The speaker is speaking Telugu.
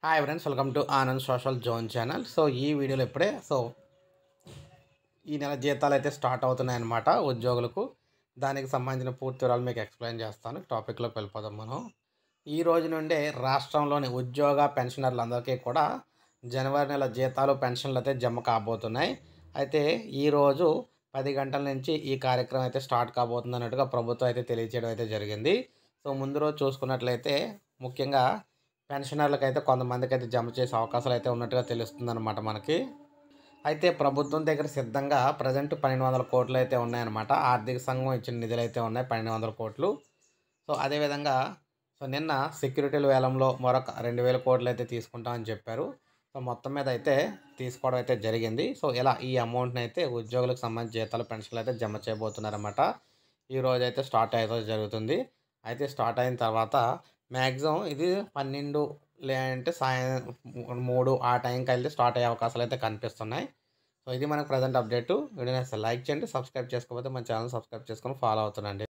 hi friends welcome to Anand social zone channel so ఈ వీడియోలో ఇప్పుడే సో ఈ నెల జీతాలు అయితే స్టార్ట్ అవుతున్నాయన్నమాట ఉద్యోగులకు దానికి సంబంధించిన పూర్తి వివరాలు మీకు ఎక్స్ప్లెయిన్ చేస్తాను టాపిక్లోకి వెళ్ళిపోదాం మనం ఈ రోజు నుండే రాష్ట్రంలోని ఉద్యోగ పెన్షనర్లందరికీ కూడా జనవరి నెల జీతాలు పెన్షన్లు అయితే జమ కాబోతున్నాయి అయితే ఈరోజు పది గంటల నుంచి ఈ కార్యక్రమం అయితే స్టార్ట్ కాబోతుంది అన్నట్టుగా ప్రభుత్వం అయితే తెలియజేయడం అయితే జరిగింది సో ముందు రోజు చూసుకున్నట్లయితే ముఖ్యంగా పెన్షనర్లకు అయితే కొంతమందికి అయితే జమ చేసే అవకాశాలు అయితే ఉన్నట్టుగా తెలుస్తుంది అనమాట మనకి అయితే ప్రభుత్వం దగ్గర సిద్ధంగా ప్రజెంట్ పన్నెండు వందల కోట్లు అయితే ఉన్నాయన్నమాట ఆర్థిక సంఘం ఇచ్చిన నిధులు అయితే ఉన్నాయి పన్నెండు వందల కోట్లు సో అదేవిధంగా సో నిన్న సెక్యూరిటీల వేలంలో మరొక రెండు వేల కోట్లు అయితే తీసుకుంటామని చెప్పారు సో మొత్తం మీద అయితే తీసుకోవడం అయితే జరిగింది సో ఇలా ఈ అమౌంట్ని అయితే ఉద్యోగులకు సంబంధించి జీతాలు పెన్షన్లు అయితే జమ చేయబోతున్నారన్నమాట ఈ రోజు అయితే స్టార్ట్ అయితే జరుగుతుంది అయితే స్టార్ట్ అయిన తర్వాత మ్యాక్సిమం ఇది పన్నెండు లేదంటే సాయం మూడు ఆ టైంకి అయితే స్టార్ట్ అయ్యే అవకాశాలు అయితే కనిపిస్తున్నాయి సో ఇది మనకు ప్రజెంట్ అప్డేట్ వీడియోని అసలు లైక్ చేయండి సబ్స్క్రైబ్ చేసుకోకపోతే మన ఛానల్ సబ్స్క్రైబ్ చేసుకొని ఫాలో అవుతుండండి